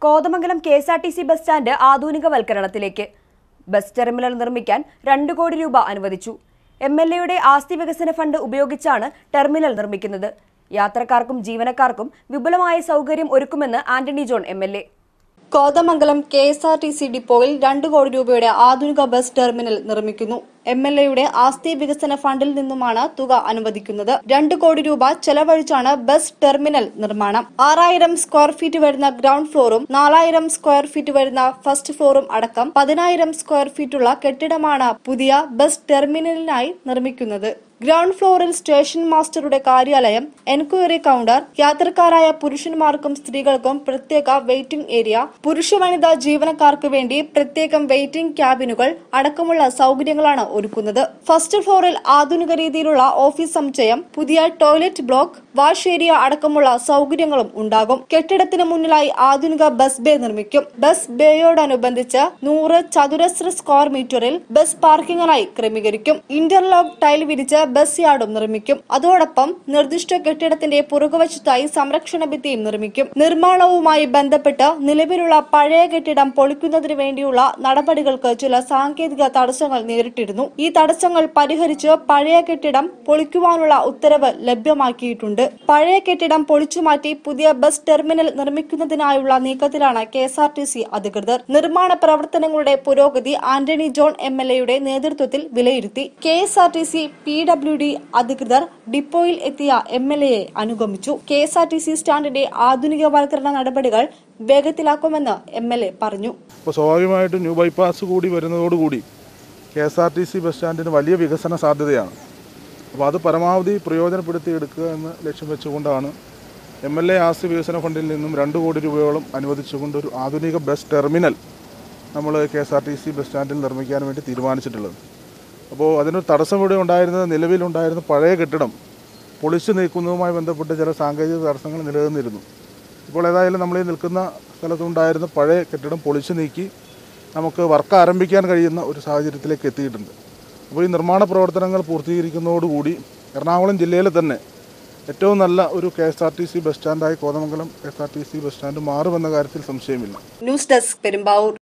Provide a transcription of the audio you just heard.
Kothamangalam K S R T C bus stand ആധുനികവൽക്കരണത്തിലേക്ക് bus terminal നിർമ്മിക്കാൻ രണ്ട് കോടി രൂപ അനുവദിച്ചു എം എൽ എയുടെ ആസ്തി വികസന ഫണ്ട് ഉപയോഗിച്ചാണ് ടെർമിനൽ നിർമ്മിക്കുന്നത് യാത്രക്കാർക്കും ജീവനക്കാർക്കും വിപുലമായ സൗകര്യം ഒരുക്കുമെന്ന് Antony John M L A Kothamangalam K S R T C ഡിപ്പോയിൽ രണ്ട് കോടി രൂപയുടെ ആധുനിക ബസ് ടെർമിനൽ നിർമ്മിക്കുന്നു എം എൽ എയുടെ ആസ്തി വികസന ഫണ്ടിൽ നിന്നുമാണ് തുക അനുവദിക്കുന്നത് രണ്ട് കോടി രൂപ ചെലവഴിച്ചാണ് ബസ് ടെർമിനൽ നിർമ്മാണം ആറായിരം സ്ക്വയർ ഫീറ്റ് വരുന്ന ഗ്രൗണ്ട് ഫ്ലോറും നാലായിരം സ്ക്വയർ ഫീറ്റ് വരുന്ന ഫസ്റ്റ് ഫ്ലോറും അടക്കം പതിനായിരം സ്ക്വയർ ഫീറ്റുള്ള കെട്ടിടമാണ് പുതിയ ബസ് ടെർമിനലിനായി നിർമ്മിക്കുന്നത് ഗ്രൗണ്ട് ഫ്ലോറിൽ സ്റ്റേഷൻ മാസ്റ്ററുടെ കാര്യാലയം എൻക്വയറി കൗണ്ടർ യാത്രക്കാരായ പുരുഷന്മാർക്കും സ്ത്രീകൾക്കും പ്രത്യേക വെയിറ്റിംഗ് ഏരിയ പുരുഷ വനിതാ ജീവനക്കാർക്ക് വേണ്ടി പ്രത്യേകം വെയിറ്റിംഗ് ക്യാബിനുകൾ അടക്കമുള്ള സൗകര്യങ്ങളാണ് ഒരുക്കുന്നത് ഫസ്റ്റ് ഫ്ലോറിൽ ആധുനിക രീതിയിലുള്ള ഓഫീസ് സമുച്ചയം പുതിയ ടോയ്ലറ്റ് ബ്ലോക്ക് വാഷ് ഏരിയ അടക്കമുള്ള സൗകര്യങ്ങളും ഉണ്ടാകും കെട്ടിടത്തിന് മുന്നിലായി ആധുനിക ബസ് ബേ നിർമ്മിക്കും ബസ് ബേയോടനുബന്ധിച്ച് നൂറ് ചതുരശ്ര സ്ക്വയർ മീറ്ററിൽ ബസ് പാർക്കിങ്ങിനായി ക്രമീകരിക്കും ഇന്റർലോക്ക് ടൈൽ വിരിച്ച് ബസ് യാർഡും നിർമ്മിക്കും അതോടൊപ്പം നിർദ്ദിഷ്ട കെട്ടിടത്തിന്റെ പുറകുവശത്തായി സംരക്ഷണ ഭിത്തിയും നിർമ്മിക്കും നിർമ്മാണവുമായി ബന്ധപ്പെട്ട് നിലവിലുള്ള പഴയ കെട്ടിടം പൊളിക്കുന്നതിന് വേണ്ടിയുള്ള നടപടികൾക്ക് ചില സാങ്കേതിക തടസ്സങ്ങൾ നേരിട്ടിരുന്നു ഈ തടസ്സങ്ങൾ പരിഹരിച്ച് പഴയ കെട്ടിടം പൊളിക്കുവാനുള്ള ഉത്തരവ് ലഭ്യമാക്കിയിട്ടുണ്ട് പഴയ കെട്ടിടം പൊളിച്ചുമാറ്റി പുതിയ ബസ് ടെർമിനൽ നിർമ്മിക്കുന്നതിനായുള്ള നീക്കത്തിലാണ് K S R T C അധികൃതർ നിർമ്മാണ പ്രവർത്തനങ്ങളുടെ പുരോഗതി ആന്റണി ജോൺ എം എൽ എയുടെ നേതൃത്വത്തിൽ വിലയിരുത്തി K S R T C P W D അധികൃതർ ഡിപ്പോയിൽ എത്തിയ എം എൽ എയെ അനുഗമിച്ചു K S R T C സ്റ്റാൻഡിന്റെ ആധുനികവൽക്കരണ നടപടികൾ വേഗത്തിലാക്കുമെന്ന് എം എൽ എ പറഞ്ഞു അപ്പോൾ സ്വാഭാവികമായിട്ടും ന്യൂ ബൈപ്പാസ് കൂടി വരുന്നതോടുകൂടി K S R T C bus സ്റ്റാൻഡിന് വലിയ വികസന സാധ്യതയാണ് അപ്പോൾ അത് പരമാവധി പ്രയോജനപ്പെടുത്തി എടുക്കുക എന്ന് ലക്ഷ്യം വെച്ചുകൊണ്ടാണ് എം എൽ എ ആസ്തി വികസന ഫണ്ടിൽ നിന്നും രണ്ട് കോടി രൂപയോളം അനുവദിച്ചുകൊണ്ട് ഒരു ആധുനിക ബസ് ടെർമിനൽ നമ്മൾ K S R T C bus സ്റ്റാൻഡിൽ നിർമ്മിക്കാൻ വേണ്ടി തീരുമാനിച്ചിട്ടുള്ളത് അപ്പോൾ അതിനൊരു തടസ്സം ഇവിടെ ഉണ്ടായിരുന്നത് നിലവിലുണ്ടായിരുന്ന പഴയ കെട്ടിടം പൊളിച്ചു നീക്കുന്നതുമായി ബന്ധപ്പെട്ട് ചില സാങ്കേതിക തടസ്സങ്ങൾ നിലനിന്നിരുന്നു ഇപ്പോൾ ഏതായാലും നമ്മൾ ഈ നിൽക്കുന്ന സ്ഥലത്തുണ്ടായിരുന്ന പഴയ കെട്ടിടം പൊളിച്ചു നീക്കി നമുക്ക് വർക്ക് ആരംഭിക്കാൻ കഴിയുന്ന ഒരു സാഹചര്യത്തിലേക്ക് എത്തിയിട്ടുണ്ട് അപ്പോൾ ഈ നിർമ്മാണ പ്രവർത്തനങ്ങൾ പൂർത്തീകരിക്കുന്നതോടുകൂടി എറണാകുളം ജില്ലയിലെ തന്നെ ഏറ്റവും നല്ല ഒരു K S R T C bus സ്റ്റാൻഡായി Kothamangalam K S R T C bus stand മാറുമെന്ന കാര്യത്തിൽ സംശയമില്ല ന്യൂസ് ഡെസ്ക് പെരുമ്പാവൂർ